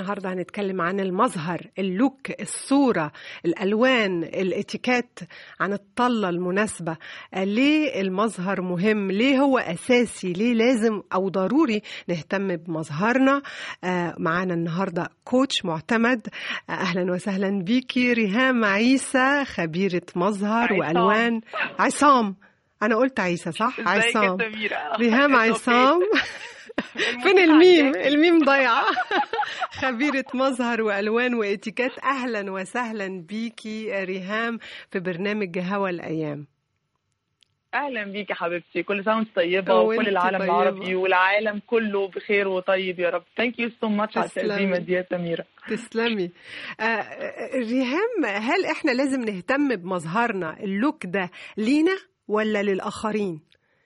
النهارده هنتكلم عن المظهر اللوك الصورة الألوان الاتيكيت عن الطلة المناسبة آه، ليه المظهر مهم ليه هو أساسي ليه لازم أو ضروري نهتم بمظهرنا آه، معانا النهارده كوتش معتمد آه، أهلا وسهلا بيكي ريهام عيسى خبيرة مظهر عصام. وألوان عصام أنا قلت عيسى صح؟ ازيك يا عصام سميرة ريهام أوكي. عصام فين المهم الميم عندك. الميم ضايعة خبيرة مظهر وألوان وإتيكيت أهلا وسهلا بيكي ريهام في برنامج هوا الأيام اهلا بيك يا حبيبتي كل سنه وانت طيبه وانت وكل العالم طيبة. العربي والعالم كله بخير وطيب يا رب ثانك يو سو ماتش على تسلمي. التقديمه دي يا سميره تسلمي آه ريهام هل إحنا لازم نهتم بمظهرنا اللوك ده لينا ولا للآخرين؟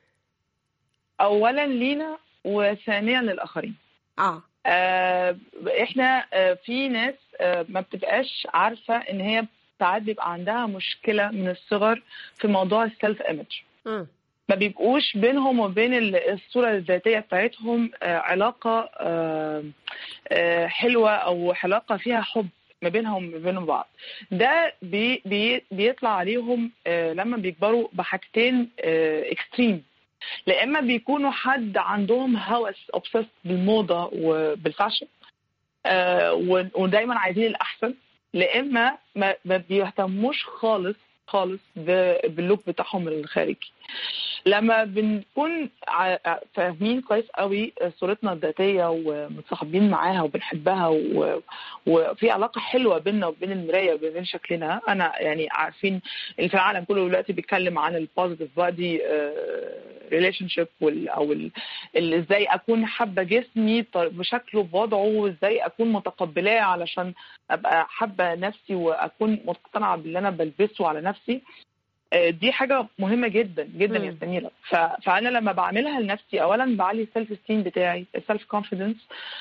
اولا لينا وثانيا للاخرين آه آه احنا آه في ناس آه ما بتبقاش عارفه ان هي ساعات بيبقى عندها مشكله من الصغر في موضوع السيلف ايمج مم. ما بيبقوش بينهم وبين ال- الصورة الذاتية بتاعتهم آه، علاقة آه، آه، حلوة أو علاقة فيها حب ما بينهم وبين بعض ده بي بي بيطلع عليهم آه، لما بيكبروا بحاجتين اكستريم لا اما بيكونوا حد عندهم هوس اوبسيس بالموضه وبالفاشن آه، و- ودايما عايزين الاحسن لا اما ما ما بيهتموش خالص خالص ب- باللوك بتاعهم الخارجي لما بنكون ع- فاهمين كويس قوي صورتنا الذاتيه ومتصاحبين معاها وبنحبها و... وفي علاقه حلوه بيننا وبين المرايه وبين شكلنا انا يعني عارفين اللي في العالم كله دلوقتي بيتكلم عن البوزيتيف بادي ريليشن شيب او ال- ال- ازاي اكون حابه جسمي ط- بشكله بوضعه وازاي اكون متقبلاه علشان ابقى حابه نفسي واكون مقتنعه باللي انا بلبسه على نفسي آه، دي حاجه مهمه جدا جدا يا مم. سميره ف- فانا لما بعملها لنفسي اولا بعلي السيلف ستيم بتاعي السيلف كونفيدنس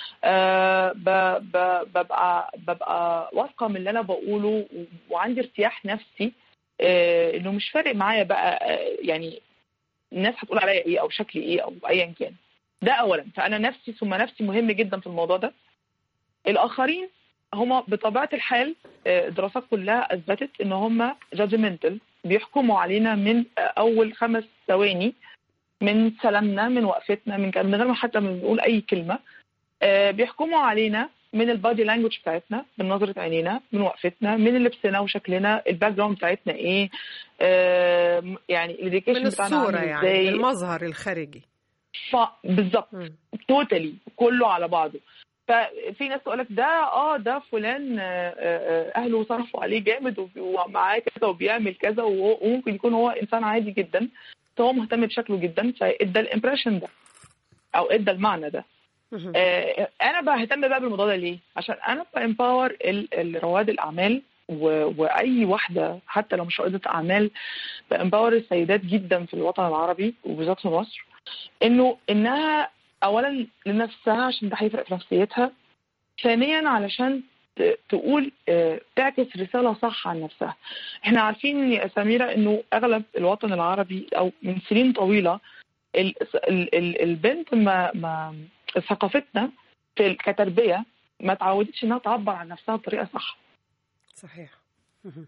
ببقى ببقى واثقه من اللي انا بقوله و- وعندي ارتياح نفسي آه، انه مش فارق معايا بقى آه، يعني الناس هتقول عليا ايه او شكلي ايه او ايا كان ده اولا فانا نفسي ثم نفسي مهم جدا في الموضوع ده الاخرين هما بطبيعه الحال آه، الدراسات كلها اثبتت ان هما جادجمنتال بيحكموا علينا من آه، اول خمس ثواني من سلامنا من وقفتنا من من غير ما حتى ما بنقول اي كلمه آه، بيحكموا علينا من البادي لانجوج بتاعتنا من نظره عينينا من وقفتنا من لبسنا وشكلنا الباك جراوند بتاعتنا ايه آه، يعني الاديوكيشن من بتاعنا الصورة عامل يعني ازاي المظهر الخارجي ف- بالظبط مم. توتالي كله على بعضه ففي ناس تقول لك ده اه ده فلان آه، آه، اهله صرفوا عليه جامد وب- ومعاه كذا وبيعمل كذا وهو- وممكن يكون هو انسان عادي جدا بس هو مهتم بشكله جدا فادى الامبريشن ده او ادى المعنى ده مهم. آه، انا بهتم بقى بالموضوع ده ليه؟ عشان انا بامباور رواد الاعمال و- واي واحده حتى لو مش رائده اعمال بامباور السيدات جدا في الوطن العربي وبالذات في مصر انه انها اولا لنفسها عشان ده هيفرق في نفسيتها ثانيا علشان ت- تقول آه، تعكس رساله صح عن نفسها احنا عارفين يا سميره انه اغلب الوطن العربي او من سنين طويله ال- ال- ال- البنت ما ما ثقافتنا في ال- كتربيه ما تعودتش انها تعبر عن نفسها بطريقه صح صحيح مهم.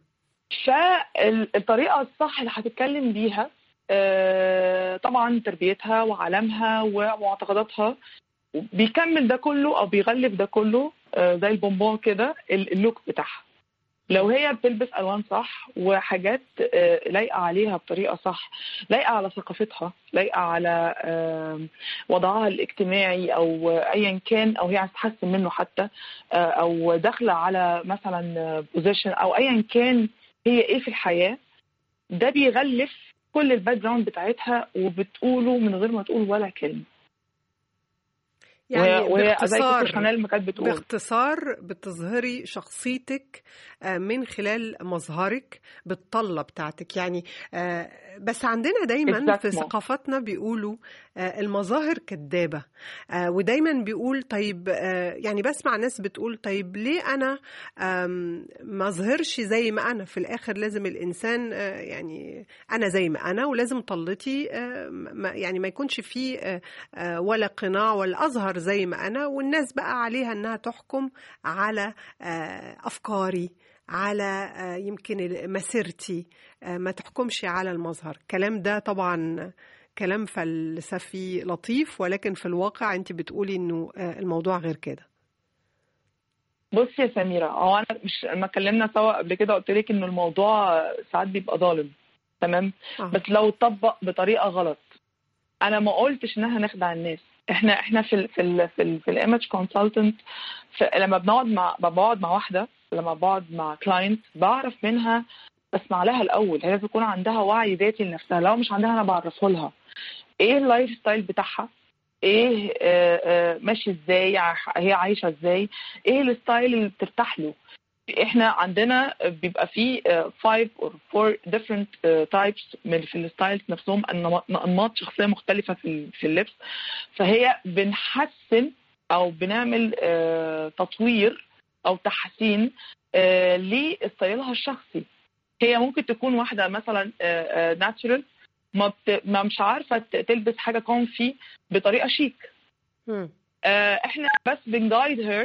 فالطريقه الصح اللي هتتكلم بيها آه، طبعا تربيتها وعالمها ومعتقداتها بيكمل ده كله او بيغلف ده كله آه، زي البونبون كده ال- اللوك بتاعها لو هي بتلبس الوان صح وحاجات آه، لايقه عليها بطريقه صح لايقه على ثقافتها لايقه على آم، وضعها الاجتماعي او ايا كان او هي عايزه تحسن منه حتى آه، او داخله على مثلا بوزيشن او ايا كان هي ايه في الحياه ده بيغلف كل الباك جراوند بتاعتها وبتقوله من غير ما تقول ولا كلمه يعني وهي- وهي زي كوكو باختصار شانيل ما كانت بتقول باختصار بتظهري شخصيتك آه، من خلال مظهرك بالطلة بتاعتك يعني آه، بس عندنا دايما في Exactement. ثقافتنا بيقولوا آه، المظاهر كدابة آه، ودايما بيقول طيب آه، يعني بسمع ناس بتقول طيب ليه أنا آم، ما أظهرش زي ما أنا في الآخر لازم الإنسان آه، يعني أنا زي ما أنا ولازم طلتي آه، ما- يعني ما يكونش فيه آه، آه، ولا قناع ولا أظهر زي ما انا والناس بقى عليها انها تحكم على افكاري على يمكن مسيرتي ما تحكمش على المظهر الكلام ده طبعا كلام فلسفي لطيف ولكن في الواقع انت بتقولي انه الموضوع غير كده بصي يا سميرة هو انا مش لما اتكلمنا سوا قبل كده قلت لك انه الموضوع ساعات بيبقى ظالم تمام آه. بس لو اتطبق بطريقه غلط انا ما قلتش انها نخدع الناس احنا احنا في ال في ال في, ال في الايمج كونسلتنت لما بنقعد مع بقعد مع واحده لما بقعد مع كلاينت بعرف منها بسمع لها الاول هي لازم يكون عندها وعي ذاتي لنفسها لو مش عندها انا بعرفه لها ايه اللايف ستايل بتاعها ايه آآ آآ ماشي ازاي هي عايشه ازاي ايه الستايل اللي بترتاح له احنا عندنا بيبقى في 5 اور 4 different تايبس من في الستايلز نفسهم انماط شخصيه مختلفه في في اللبس فهي بنحسن او بنعمل تطوير او تحسين لستايلها الشخصي هي ممكن تكون واحده مثلا ناتشرال ما, بت... ما مش عارفه تلبس حاجه كونفي بطريقه شيك احنا بس بنجايد هير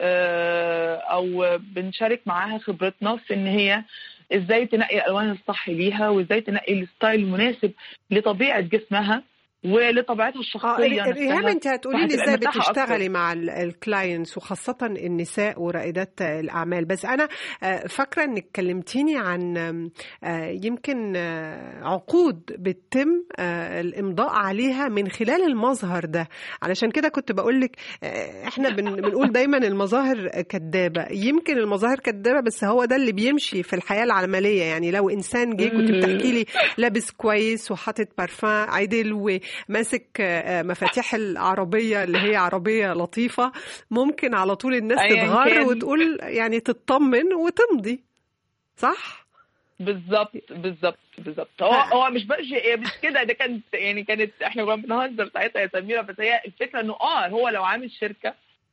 او بنشارك معاها خبرتنا في ان هي ازاي تنقي الالوان الصح ليها وازاي تنقي الستايل المناسب لطبيعه جسمها ولطبيعتها الشخصيه آه ريهام انت هتقولي لي ازاي بتشتغلي أكتر. مع الكلاينتس وخاصه النساء ورائدات الاعمال بس انا فاكره انك كلمتيني عن يمكن عقود بتتم الامضاء عليها من خلال المظهر ده علشان كده كنت بقول لك احنا بنقول دايما المظاهر كدابه يمكن المظاهر كدابه بس هو ده اللي بيمشي في الحياه العمليه يعني لو انسان جه كنت بتحكي لي لابس كويس وحاطط بارفان عدل و ماسك مفاتيح العربية اللي هي عربية لطيفة ممكن على طول الناس تتغر وتقول يعني تطمن وتمضي صح؟ بالظبط بالظبط بالظبط هو هو مش بقى مش كده ده كانت يعني كانت احنا كنا بنهزر ساعتها يا سميره بس هي الفكره انه اه هو لو عامل شركه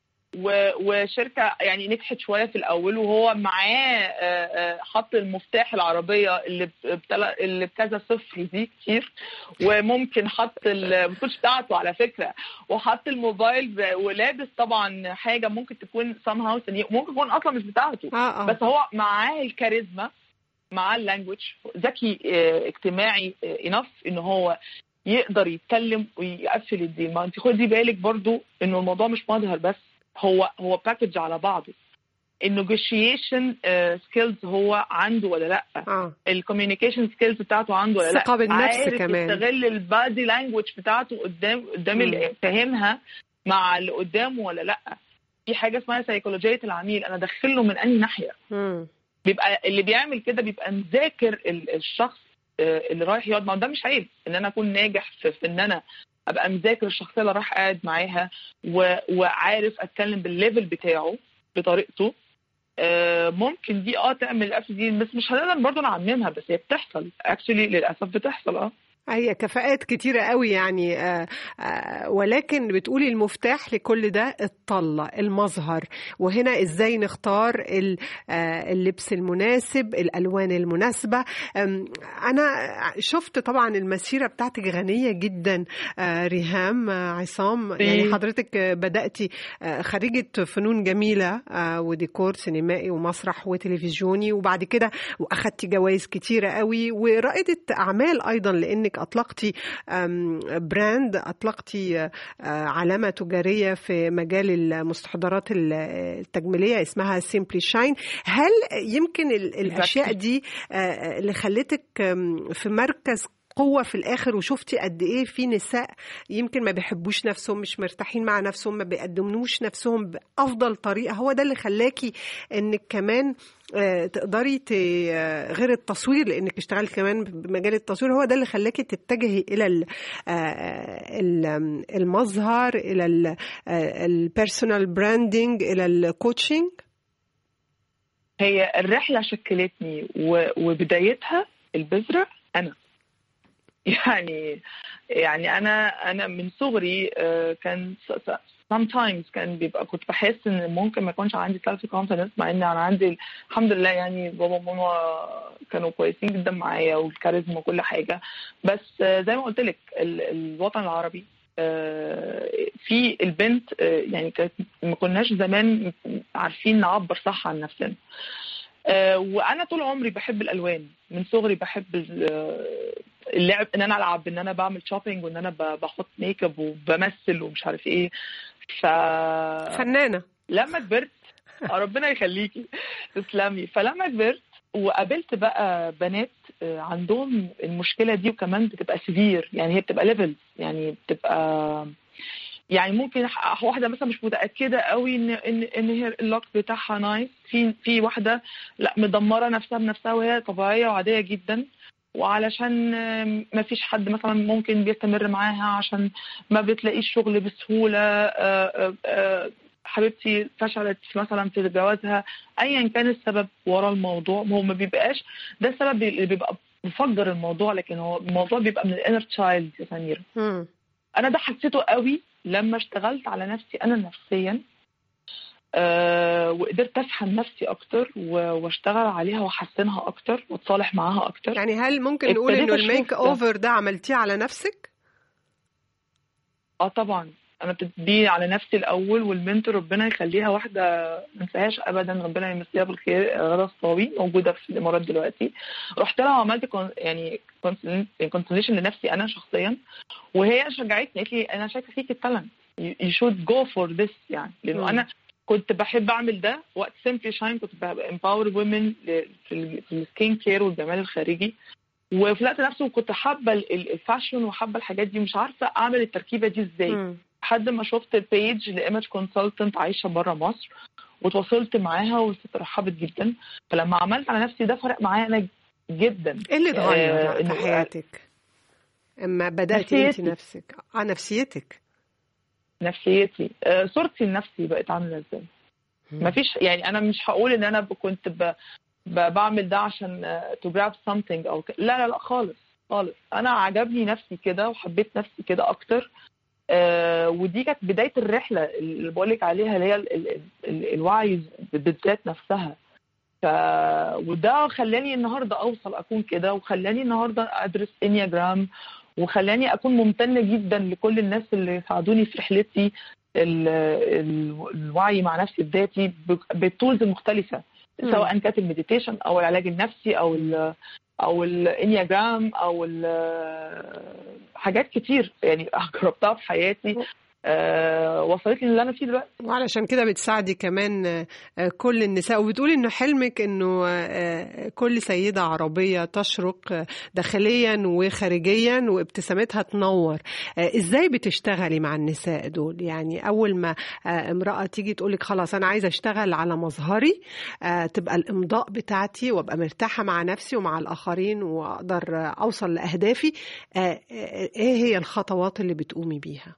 وشركه يعني نجحت شويه في الاول وهو معاه حط المفتاح العربيه اللي اللي بكذا صفر دي كتير وممكن حط المفروض بتاعته على فكره وحط الموبايل ولابس طبعا حاجه ممكن تكون سام هاوس ممكن تكون اصلا مش بتاعته آه آه. بس هو معاه الكاريزما معاه اللانجوج ذكي اجتماعي انف ان هو يقدر يتكلم ويقفل الدين ما انت خدي بالك برضو انه الموضوع مش مظهر بس هو هو باكج على بعضه النيجوشيشن سكيلز هو عنده ولا لا آه. الكوميونيكيشن سكيلز بتاعته عنده ولا لا ثقه بالنفس عارف كمان يستغل البادي لانجوج بتاعته قدام قدام اللي فاهمها مع اللي قدامه ولا لا في حاجه اسمها سيكولوجيه العميل انا ادخله من انهي ناحيه مم. بيبقى اللي بيعمل كده بيبقى مذاكر الشخص اللي رايح يقعد معاه ده مش عيب ان انا اكون ناجح في, في ان انا ابقى مذاكر الشخصيه اللي راح قاعد معاها و... وعارف اتكلم بالليفل بتاعه بطريقته آه ممكن دي اه تعمل الاكس دي بس مش هنقدر برضه نعممها بس هي بتحصل اكشلي للاسف بتحصل اه هي كفاءات كتيرة قوي يعني آآ آآ ولكن بتقولي المفتاح لكل ده الطلة المظهر وهنا ازاي نختار اللبس المناسب الألوان المناسبة أنا شفت طبعا المسيرة بتاعتك غنية جدا ريهام عصام يعني حضرتك بدأتي خريجة فنون جميلة وديكور سينمائي ومسرح وتلفزيوني وبعد كده وأخدتي جوائز كتيرة قوي ورائدة أعمال أيضا لأنك اطلقتي براند اطلقتي علامه تجاريه في مجال المستحضرات التجميليه اسمها سيمبلي شاين هل يمكن الاشياء دي اللي خلتك في مركز قوة في الآخر وشفتي قد إيه في نساء يمكن ما بيحبوش نفسهم مش مرتاحين مع نفسهم ما بيقدموش نفسهم بأفضل طريقة هو ده اللي خلاكي إنك كمان تقدري غير التصوير لانك اشتغلت كمان بمجال التصوير هو ده اللي خلاكي تتجهي الى المظهر الى البيرسونال براندنج الى الكوتشنج هي الرحله شكلتني وبدايتها البذره انا يعني يعني انا انا من صغري كان sometimes كان بيبقى كنت بحس ان ممكن ما يكونش عندي سيلف كونفيدنس مع ان انا عندي الحمد لله يعني بابا وماما كانوا كويسين جدا معايا والكاريزما وكل حاجه بس زي ما قلت لك الوطن العربي آه، في البنت آه، يعني كانت ما كناش زمان عارفين نعبر صح عن نفسنا آه، وانا طول عمري بحب الالوان من صغري بحب ال- آه، اللعب ان انا العب ان انا بعمل شوبينج وان انا ب- بحط ميك اب وبمثل ومش عارف ايه ف فنانه لما كبرت آه، ربنا يخليكي تسلمي فلما كبرت وقابلت بقى بنات آه، عندهم المشكله دي وكمان بتبقى سيفير يعني هي بتبقى ليفلز يعني بتبقى يعني ممكن ح- واحده مثلا مش متاكده قوي ان ان ان هي اللوك بتاعها نايس في في واحده لا مدمره نفسها بنفسها وهي طبيعيه وعاديه جدا وعلشان آم، ما فيش حد مثلا ممكن بيستمر معاها عشان ما بتلاقيش شغل بسهوله آه، آه، آه، حبيبتي فشلت مثلا في جوازها ايا كان السبب ورا الموضوع هو ما بيبقاش ده السبب اللي بيبقى مفجر الموضوع لكن هو الموضوع بيبقى من الانر تشايلد يا سميره مم. انا ده حسيته قوي لما اشتغلت على نفسي انا نفسيا أه وقدرت افهم نفسي اكتر و- واشتغل عليها واحسنها اكتر واتصالح معاها اكتر يعني هل ممكن نقول ابتديت انه أشوف الميك ده. اوفر ده عملتيه على نفسك اه طبعا انا ابتدي على نفسي الاول والمنتور ربنا يخليها واحده ما انساهاش ابدا ربنا يمسيها بالخير غدا الصاوي موجوده في الامارات دلوقتي رحت لها وعملت كون يعني كونسليشن لنفسي انا شخصيا وهي شجعتني قالت لي انا شايفه فيك التالنت يو شود جو فور ذس يعني مم. لانه انا كنت بحب اعمل ده وقت سيمبلي شاين كنت امباور وومن في السكين كير والجمال الخارجي وفي الوقت نفسه كنت حابه ال- ال- الفاشن وحابه الحاجات دي ومش عارفه اعمل التركيبه دي ازاي مم. لحد ما شفت البيج لايمج كونسلتنت عايشه بره مصر وتواصلت معاها والست رحبت جدا فلما عملت على نفسي ده فرق معايا انا جدا ايه اللي اتغير آه، في إنه- حياتك اما بداتي انت نفسيتي. نفسك اه نفسيتك نفسيتي آه، صورتي لنفسي بقت عامله ازاي مفيش يعني انا مش هقول ان انا ب- كنت ب... ب... بعمل ده عشان تو جراب something او ك... لا لا لا خالص خالص انا عجبني نفسي كده وحبيت نفسي كده اكتر آه ودي كانت بدايه الرحله اللي بقول لك عليها اللي هي ال... ال... ال... الوعي بالذات نفسها ف... وده خلاني النهارده اوصل اكون كده وخلاني النهارده ادرس انياجرام وخلاني اكون ممتنه جدا لكل الناس اللي ساعدوني في رحلتي ال- ال- الوعي مع نفسي الذاتي ب- بالتولز المختلفه مم. سواء كانت المديتيشن او العلاج النفسي او ال او الانياجرام او ال- حاجات كتير يعني جربتها في حياتي آه، وصلتني اللي انا فيه دلوقتي وعلشان كده بتساعدي كمان آه، آه، كل النساء وبتقولي انه حلمك انه آه، كل سيدة عربية تشرق آه، داخليا وخارجيا وابتسامتها تنور آه، ازاي بتشتغلي مع النساء دول يعني اول ما آه، امرأة تيجي تقولك خلاص انا عايزة اشتغل على مظهري آه، تبقى الامضاء بتاعتي وابقى مرتاحة مع نفسي ومع الاخرين واقدر آه، اوصل لاهدافي آه، آه، ايه هي الخطوات اللي بتقومي بيها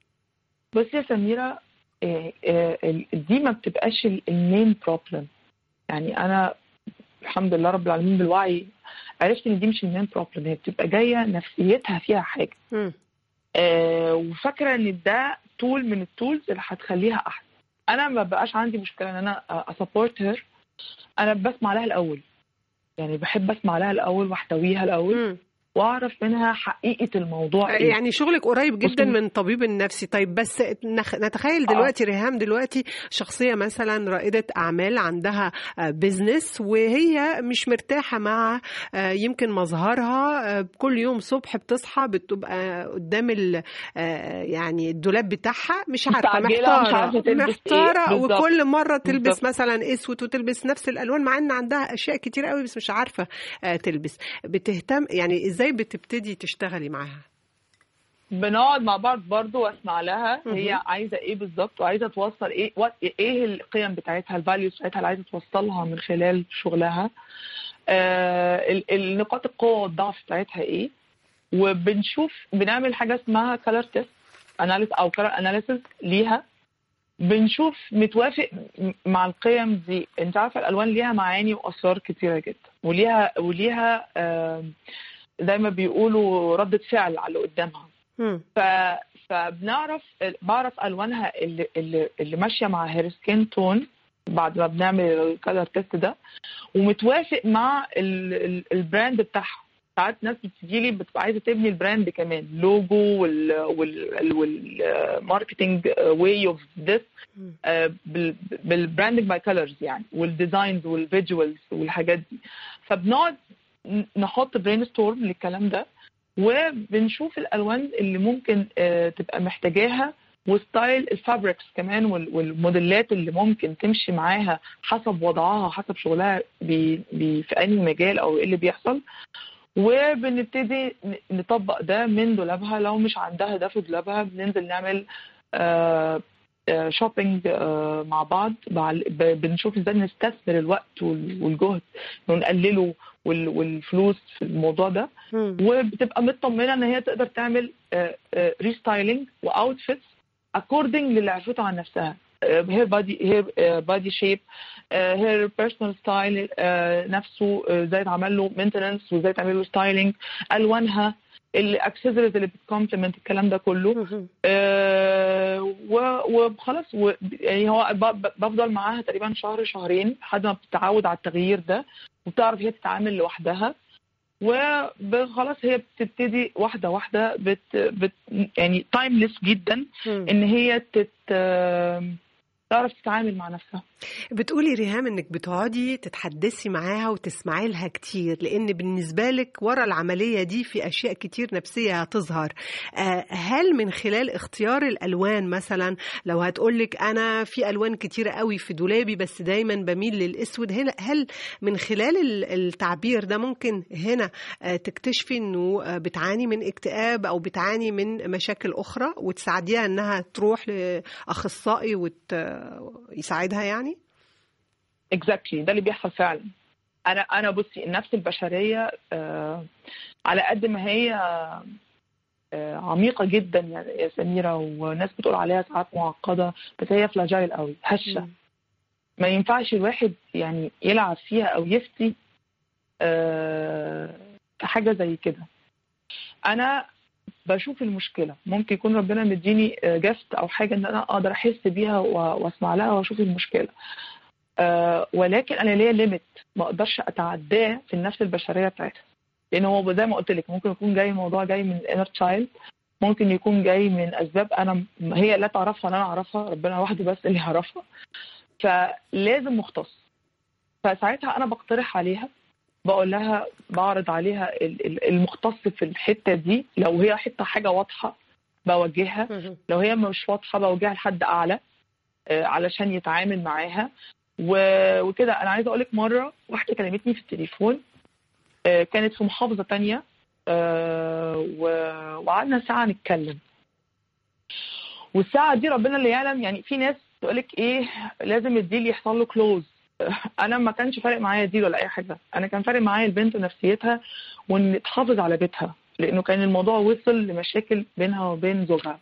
بصي يا سميرة آه، آه، ال- دي ما بتبقاش المين بروبلم يعني أنا الحمد لله رب العالمين بالوعي عرفت إن دي مش المين بروبلم هي بتبقى جاية نفسيتها فيها حاجة مم. آه، وفاكرة إن ده تول من التولز اللي هتخليها أحسن أنا ما بقاش عندي مشكلة إن أنا أسبورت هير أنا بسمع لها الأول يعني بحب أسمع لها الأول وأحتويها الأول مم. وأعرف منها حقيقة الموضوع إيه يعني شغلك قريب جدا بصي- من طبيب النفسي طيب بس نخ- نتخيل دلوقتي ريهام دلوقتي شخصية مثلا رائدة أعمال عندها بزنس وهي مش مرتاحة مع آه، يمكن مظهرها آه، كل يوم صبح بتصحى بتبقى قدام ال- آه، يعني الدولاب بتاعها مش عارفة مستعجلة، مش محتارة عارفة تلبس إيه. محتارة بالظبط. وكل مرة تلبس بالظبط. مثلا اسود وتلبس نفس الألوان مع إن عندها أشياء كتير قوي بس مش عارفة آه، تلبس بتهتم يعني ازاي بتبتدي تشتغلي معاها بنقعد مع بعض برضو واسمع لها مهم. هي عايزه ايه بالظبط وعايزه توصل ايه what- ايه القيم بتاعتها الفاليوز بتاعتها اللي عايزه توصلها من خلال شغلها آه ال- النقاط القوه والضعف بتاعتها ايه وبنشوف بنعمل حاجه اسمها كلر تيست او كلر اناليسيس ليها بنشوف متوافق م- مع القيم دي انت عارفه الالوان ليها معاني واسرار كتيره جدا وليها وليها آه زي ما بيقولوا ردة فعل على اللي قدامها مم. ف... فبنعرف بعرف الوانها اللي اللي, اللي ماشيه مع هير سكين تون بعد ما بنعمل الكالر تيست ده ومتوافق مع ال... ال... البراند بتاعها ساعات ناس بتجيلي بتبقى عايزه تبني البراند كمان لوجو وال وال والماركتنج واي اوف ذس بالبراندنج باي كلرز يعني والديزاينز والفيجوالز والحاجات دي فبنقعد نحط برين ستورم للكلام ده وبنشوف الالوان اللي ممكن آه، تبقى محتاجاها وستايل الفابريكس كمان والموديلات اللي ممكن تمشي معاها حسب وضعها حسب شغلها بي بي في اي مجال او ايه اللي بيحصل وبنبتدي نطبق ده من دولابها لو مش عندها ده في دولابها بننزل نعمل آه شوبينج آه مع بعض بنشوف ازاي نستثمر الوقت والجهد ونقلله والفلوس في الموضوع ده وبتبقى مطمنه ان هي تقدر تعمل ريستايلينج واوتفيتس اكوردنج للي عرفته عن نفسها هير بادي هير بادي شيب هير بيرسونال ستايل نفسه ازاي uh, تعمل له مينتننس وازاي تعمل له ستايلينج الوانها الاكسسوارز اللي بتكومبلمنت الكلام ده كله آه وخلاص يعني هو بفضل معاها تقريبا شهر شهرين لحد ما بتتعود على التغيير ده وبتعرف هي تتعامل لوحدها وخلاص هي بتبتدي واحده واحده بت, بت يعني تايمليس جدا ان هي تت تعرف تتعامل مع نفسها بتقولي ريهام انك بتقعدي تتحدثي معاها وتسمعي لها كتير لان بالنسبه لك ورا العمليه دي في اشياء كتير نفسيه هتظهر هل من خلال اختيار الالوان مثلا لو هتقولك انا في الوان كتيره قوي في دولابي بس دايما بميل للاسود هنا هل من خلال التعبير ده ممكن هنا تكتشفي انه بتعاني من اكتئاب او بتعاني من مشاكل اخرى وتساعديها انها تروح لاخصائي ويساعدها يعني اكزاكتلي exactly. ده اللي بيحصل فعلا انا انا بصي النفس البشريه آه على قد ما هي آه عميقه جدا يا سميره وناس بتقول عليها ساعات معقده بس هي فلاجايل قوي هشه ما ينفعش الواحد يعني يلعب فيها او يفتي آه في حاجه زي كده انا بشوف المشكله ممكن يكون ربنا مديني جفت او حاجه ان انا اقدر احس بيها واسمع لها واشوف المشكله أه ولكن انا ليا ليميت ما اقدرش اتعداه في النفس البشريه بتاعتها لان هو زي ما قلت لك ممكن يكون جاي الموضوع جاي من انر تشايلد ممكن يكون جاي من اسباب انا هي لا تعرفها ولا انا اعرفها ربنا وحده بس اللي يعرفها فلازم مختص فساعتها انا بقترح عليها بقول لها بعرض عليها المختص في الحته دي لو هي حته حاجه واضحه بوجهها لو هي مش واضحه بوجهها لحد اعلى علشان يتعامل معاها وكده انا عايزه اقول لك مره واحده كلمتني في التليفون كانت في محافظه تانية وقعدنا ساعه نتكلم والساعه دي ربنا اللي يعلم يعني في ناس تقول لك ايه لازم الديل يحصل له كلوز انا ما كانش فارق معايا دي ولا اي حاجه انا كان فارق معايا البنت ونفسيتها وان تحافظ على بيتها لانه كان الموضوع وصل لمشاكل بينها وبين زوجها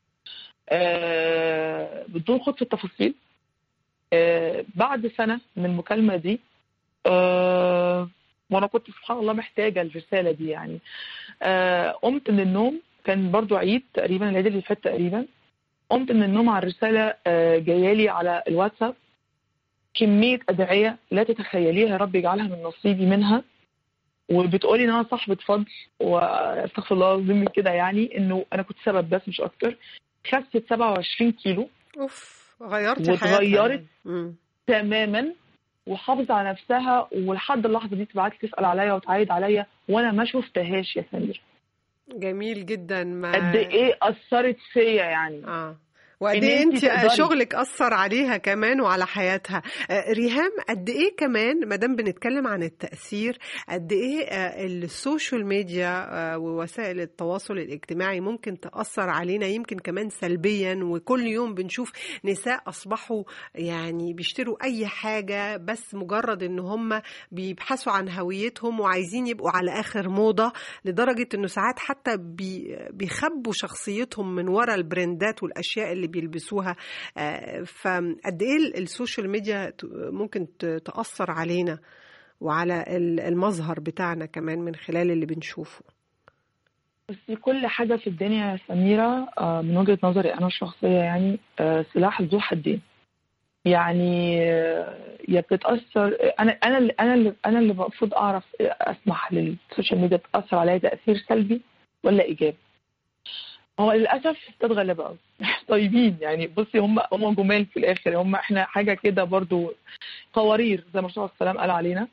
آه بدون خوض في التفاصيل آه بعد سنه من المكالمه دي آه وانا كنت سبحان الله محتاجه الرساله دي يعني آه قمت من النوم كان برضو عيد تقريبا العيد اللي فات تقريبا قمت من النوم على الرساله آه جايه لي على الواتساب كميه ادعيه لا تتخيليها يا رب يجعلها من نصيبي منها وبتقولي ان انا صاحبه فضل واستغفر الله العظيم من كده يعني انه انا كنت سبب بس مش اكتر خست 27 كيلو اوف غيرتي واتغيرت تماما وحافظت على نفسها ولحد اللحظه دي تبعت لي تسال عليا وتعايد عليا وانا ما شفتهاش يا سمير جميل جدا ما قد ايه اثرت فيا يعني اه وقد ايه انت شغلك اثر عليها كمان وعلى حياتها ريهام قد ايه كمان ما دام بنتكلم عن التاثير قد ايه السوشيال ميديا ووسائل التواصل الاجتماعي ممكن تاثر علينا يمكن كمان سلبيا وكل يوم بنشوف نساء اصبحوا يعني بيشتروا اي حاجه بس مجرد ان هم بيبحثوا عن هويتهم وعايزين يبقوا على اخر موضه لدرجه انه ساعات حتى بيخبوا شخصيتهم من ورا البراندات والاشياء اللي بيلبسوها فقد ايه السوشيال ميديا ممكن تاثر علينا وعلى المظهر بتاعنا كمان من خلال اللي بنشوفه بس كل حاجة في الدنيا يا سميرة من وجهة نظري أنا الشخصية يعني سلاح ذو حدين يعني يا بتتاثر انا انا اللي انا اللي انا اللي المفروض اعرف اسمح للسوشيال ميديا تاثر عليا تاثير سلبي ولا ايجابي هو للاسف ستات غلابه قوي طيبين يعني بصي هم هم جمال في الاخر هم احنا حاجه كده برضو قوارير زي ما الرسول صلى الله عليه وسلم قال علينا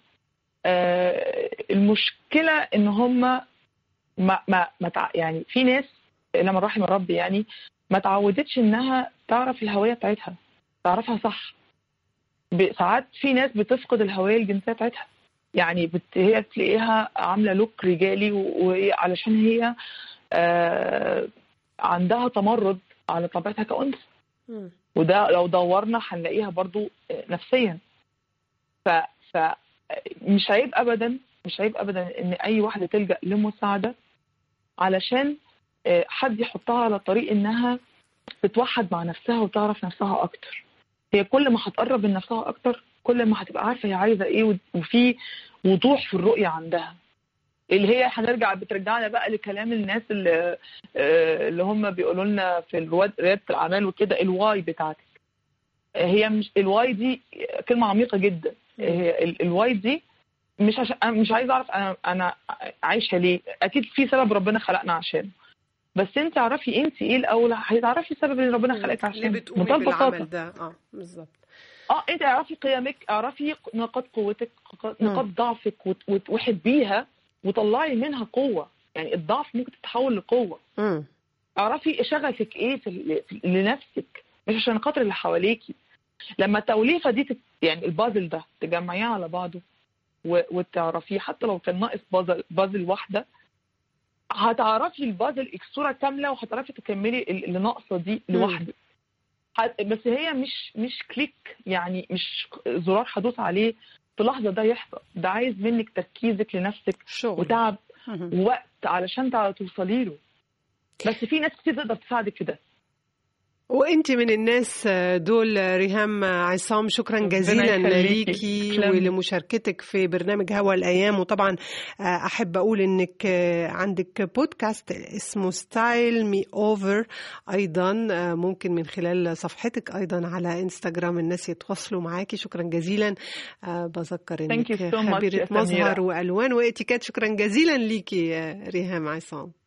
آه المشكله ان هم ما ما, ما تع... يعني في ناس لما رحم ربي يعني ما تعودتش انها تعرف الهويه بتاعتها تعرفها صح ساعات في ناس بتفقد الهويه الجنسيه بتاعتها يعني بت... هي تلاقيها عامله لوك رجالي وعلشان هي آه عندها تمرد على طبيعتها كأنثى وده لو دورنا هنلاقيها برضو نفسيا ف... ف مش عيب ابدا مش عيب ابدا ان اي واحده تلجا لمساعده علشان حد يحطها على طريق انها تتوحد مع نفسها وتعرف نفسها اكتر هي كل ما هتقرب من نفسها اكتر كل ما هتبقى عارفه هي عايزه ايه وفي وضوح في الرؤيه عندها اللي هي هنرجع بترجعنا بقى لكلام الناس اللي اللي هم بيقولوا لنا في رياده الاعمال وكده الواي بتاعتك هي مش الواي دي كلمه عميقه جدا هي الواي دي مش عشان انا مش عايزه اعرف انا انا عايشه ليه اكيد في سبب ربنا خلقنا عشانه بس انت اعرفي انت ايه الاول هتعرفي السبب اللي ربنا خلقك عشانه ليه بتقومي بالعمل ده اه بالظبط اه انت اعرفي قيمك اعرفي نقاط قوتك نقاط ضعفك وحبيها وطلعي منها قوه يعني الضعف ممكن تتحول لقوه م. اعرفي شغفك ايه في لنفسك مش عشان خاطر اللي حواليكي لما التوليفه دي تت... يعني البازل ده تجمعيه على بعضه و... وتعرفيه حتى لو كان ناقص بازل بازل واحده هتعرفي البازل الصوره كامله وهتعرفي تكملي اللي ناقصه دي لوحدك بس هي مش مش كليك يعني مش زرار هدوس عليه في لحظه ده يحصل ده عايز منك تركيزك لنفسك شغل. وتعب ووقت علشان توصلي له بس في ناس كتير تقدر تساعدك في ده وانت من الناس دول ريهام عصام شكرا جزيلا ليكي ولمشاركتك في برنامج هوا الايام وطبعا احب اقول انك عندك بودكاست اسمه ستايل مي اوفر ايضا ممكن من خلال صفحتك ايضا على انستغرام الناس يتواصلوا معاكي شكرا جزيلا بذكر انك so خبيره مظهر والوان واتيكات شكرا جزيلا ليكي ريهام عصام